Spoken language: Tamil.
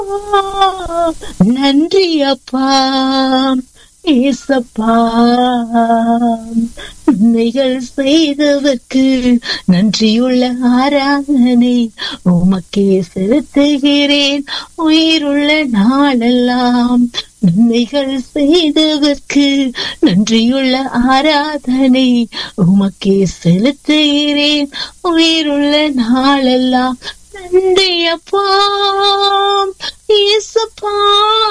நன்றி அப்பா ஏசப்பா நன்மைகள் செய்தவர்க்கு நன்றியுள்ள ஆராதனை உமக்கே செலுத்துகிறேன் உயிருள்ள நாளெல்லாம் நன்மைகள் செய்தவர்க்கு நன்றியுள்ள ஆராதனை உமக்கே செலுத்துகிறேன் உயிருள்ள நாளெல்லாம் நன்றி அப்பா ஏசப்பா